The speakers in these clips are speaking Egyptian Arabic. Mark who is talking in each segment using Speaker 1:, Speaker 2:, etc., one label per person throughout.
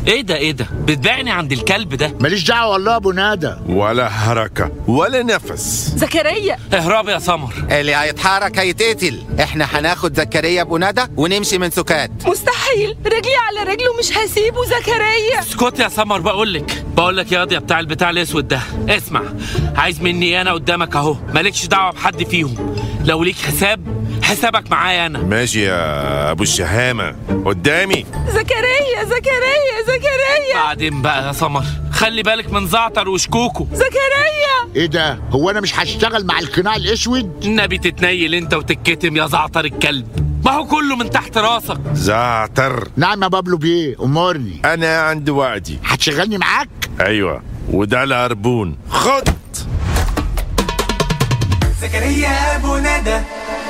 Speaker 1: ايه ده ايه ده بتبيعني عند الكلب ده
Speaker 2: ماليش دعوه والله يا ابو ندى
Speaker 3: ولا حركة ولا نفس
Speaker 4: زكريا
Speaker 1: اهرب يا سمر
Speaker 5: اللي هيتحرك هيتقتل احنا هناخد زكريا ابو ندى ونمشي من سكات
Speaker 4: مستحيل رجلي على رجله مش هسيبه زكريا
Speaker 1: اسكت يا سمر بقول لك بقول لك يا قاضي بتاع البتاع الاسود ده اسمع عايز مني انا قدامك اهو مالكش دعوه بحد فيهم لو ليك حساب حسابك معايا انا
Speaker 3: ماشي يا ابو الشهامة قدامي
Speaker 4: زكريا زكريا زكريا
Speaker 1: بعدين بقى يا سمر خلي بالك من زعتر وشكوكو
Speaker 4: زكريا
Speaker 2: ايه ده هو انا مش هشتغل مع القناع الاسود
Speaker 1: النبي تتنيل انت وتتكتم يا زعتر الكلب ما هو كله من تحت راسك
Speaker 3: زعتر
Speaker 2: نعم يا بابلو بيه امرني
Speaker 3: انا عندي وعدي
Speaker 2: هتشغلني معاك
Speaker 3: ايوه وده العربون خد
Speaker 6: زكريا ابو ندى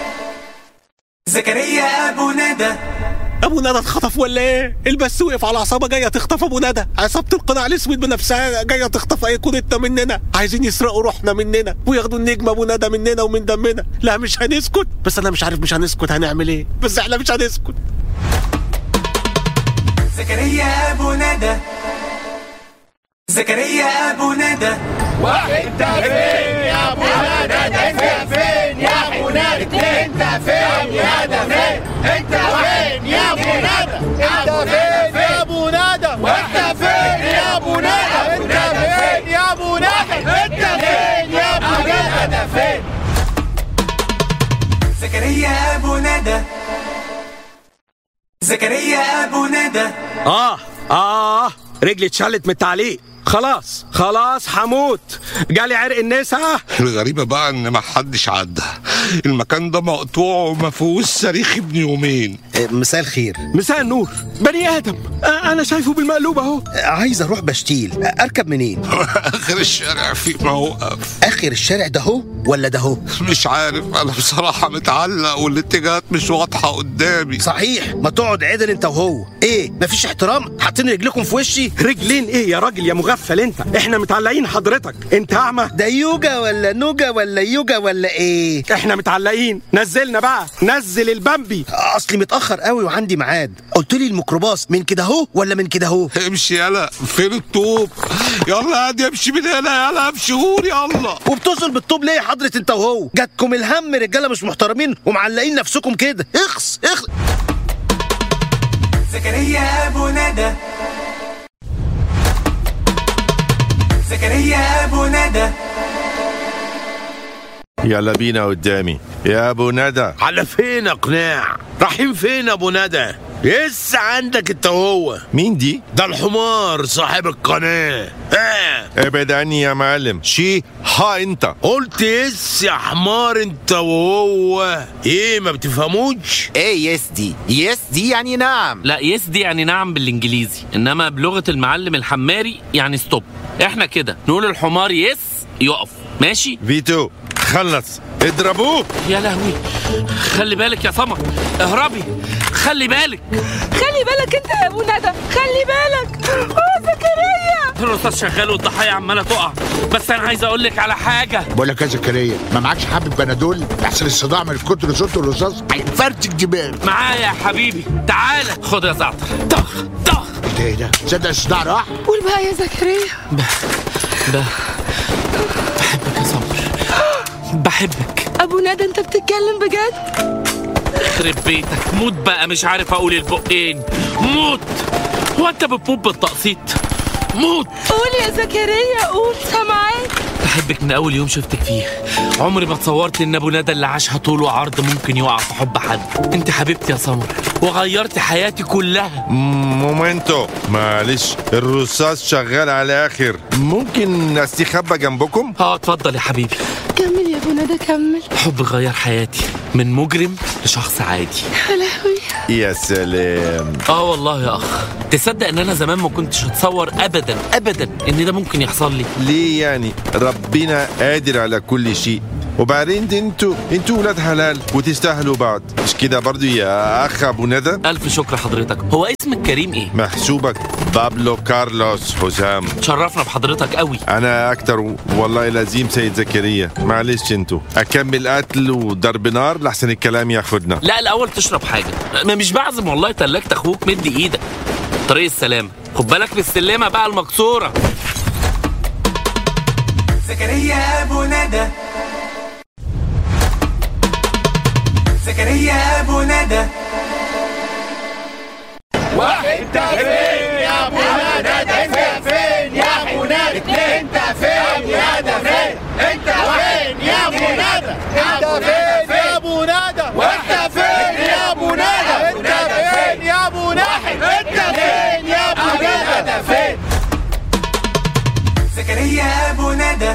Speaker 6: زكريا ابو ندى
Speaker 7: ابو ندى اتخطف ولا ايه؟ البس وقف على عصابه جايه تخطف ابو ندى، عصابه القناع الاسود بنفسها جايه تخطف ايقونتنا مننا، عايزين يسرقوا روحنا مننا وياخدوا النجم ابو ندى مننا ومن دمنا، لا مش هنسكت، بس انا مش عارف مش هنسكت هنعمل ايه، بس احنا مش هنسكت.
Speaker 6: زكريا ابو ندى زكريا ابو ندى زكريا ابو ندى زكريا ابو ندى
Speaker 7: اه اه رجلي اتشلت من التعليق، خلاص خلاص هموت، جالي عرق النسا
Speaker 8: الغريبة بقى ان ما حدش عدى المكان ده مقطوع وما فيهوش صريخ ابن يومين
Speaker 9: مساء الخير
Speaker 7: مساء النور، بني ادم، آه انا شايفه بالمقلوب اهو.
Speaker 9: عايز اروح بشتيل اركب منين
Speaker 8: اخر الشارع في موقف
Speaker 9: اخر الشارع ده هو ولا ده هو
Speaker 8: مش عارف انا بصراحة متعلق والاتجاهات مش واضحة قدامي
Speaker 9: صحيح ما تقعد عدل انت وهو ايه مفيش احترام حاطين رجلكم في وشي
Speaker 7: رجلين ايه يا راجل يا مغفل انت احنا متعلقين حضرتك انت اعمى
Speaker 9: ده يوجا ولا نوجا ولا يوجا ولا ايه
Speaker 7: احنا متعلقين نزلنا بقى نزل البامبي
Speaker 9: اصلي متاخر قوي وعندي ميعاد قلت لي الميكروباص من كده اهو ولا من كده اهو
Speaker 8: امشي يلا فين الطوب يلا هادي امشي من هنا يلا امشي قول يلا
Speaker 9: وبتصل بالطوب ليه يا حضرة انت وهو جاتكم الهم رجاله مش محترمين ومعلقين نفسكم كده اخس اخس
Speaker 6: زكريا ابو ندى زكريا ابو ندى
Speaker 3: يلا بينا قدامي يا ابو ندى
Speaker 10: على فين اقناع رايحين فين ابو ندى لسه عندك انت وهو
Speaker 3: مين دي
Speaker 10: ده الحمار صاحب القناه ها
Speaker 3: ابعد عني يا معلم شي ها انت
Speaker 10: قلت يس يا حمار انت وهو ايه ما بتفهموش
Speaker 5: ايه يس دي يس دي يعني نعم
Speaker 1: لا يس دي يعني نعم بالانجليزي انما بلغه المعلم الحماري يعني ستوب احنا كده نقول الحمار يس يقف ماشي
Speaker 3: فيتو خلص اضربوه
Speaker 1: يا لهوي خلي بالك يا سمر اهربي خلي بالك
Speaker 4: خلي بالك انت يا ابو ندى خلي بالك اه زكريا
Speaker 1: الرصاص شغال والضحايا عماله تقع بس انا عايز اقول لك على حاجه
Speaker 2: بقول لك يا زكريا ما معكش حبة بنادول يحصل الصداع من كتر صوت الرصاص هيفرتك دماغ
Speaker 1: معايا يا حبيبي تعالى خد يا زعتر طخ طخ
Speaker 2: ايه ده ايه ده تصدق الصداع راح
Speaker 4: قول بقى يا زكريا
Speaker 1: ده بحبك يا سمر بحبك
Speaker 4: ابو ندى انت بتتكلم بجد
Speaker 1: يخرب بيتك موت بقى مش عارف اقول البقين موت هو انت بتموت بالتقسيط موت
Speaker 4: قول يا زكريا قول سامعاك
Speaker 1: بحبك من اول يوم شفتك فيه عمري ما تصورت ان ابو ندى اللي عاشها طول وعرض ممكن يقع في حب حد انت حبيبتي يا سمر وغيرت حياتي كلها
Speaker 3: مم، مومنتو معلش الرصاص شغال على اخر ممكن استخبى جنبكم
Speaker 1: اه اتفضل يا حبيبي
Speaker 4: كمل يا ابو ندى كمل
Speaker 1: حب غير حياتي من مجرم لشخص عادي
Speaker 4: يا لهوي
Speaker 3: يا سلام
Speaker 1: اه والله يا اخ تصدق ان انا زمان ما كنتش اتصور ابدا ابدا ان ده ممكن يحصل لي
Speaker 3: ليه يعني ربنا قادر على كل شيء وبعدين دي انتوا انتوا ولاد حلال وتستاهلوا بعض مش كده برضو يا اخ ابو ندى
Speaker 1: الف شكر حضرتك هو اسمك كريم ايه
Speaker 3: محسوبك بابلو كارلوس حسام
Speaker 1: شرفنا بحضرتك قوي
Speaker 3: انا اكتر والله لازم سيد زكريا معلش انتوا اكمل قتل وضرب نار لحسن الكلام ياخدنا
Speaker 1: لا الاول تشرب حاجه ما مش بعزم والله تلاجة اخوك مد ايدك طريق السلام خد بالك من السلمه بقى المكسوره
Speaker 6: زكريا ابو ندى زكريا ابو ندى زكريا ابو ندى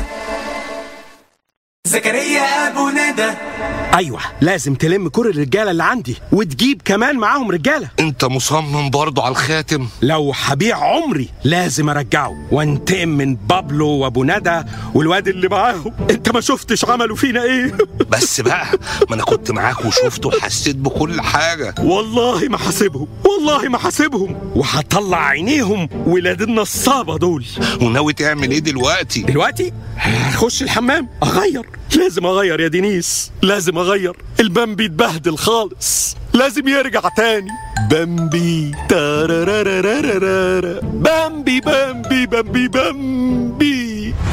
Speaker 6: زكريا ابو ندى
Speaker 7: ايوه لازم تلم كل الرجاله اللي عندي وتجيب كمان معاهم رجاله
Speaker 8: انت مصمم برضه على الخاتم
Speaker 7: لو هبيع عمري لازم ارجعه وانتقم من بابلو وابو ندى والواد اللي معاهم انت ما شفتش عملوا فينا ايه
Speaker 8: بس بقى ما انا كنت معاك وشفت وحسيت بكل حاجه
Speaker 7: والله ما حاسبهم والله ما حاسبهم وهطلع عينيهم ولاد النصابه دول
Speaker 8: وناوي تعمل ايه دلوقتي
Speaker 7: دلوقتي هخش الحمام اغير لازم اغير يا دينيس لازم اغير البامبي اتبهدل خالص لازم يرجع تاني بامبي تارارارارارارا بامبي بامبي بامبي بامبي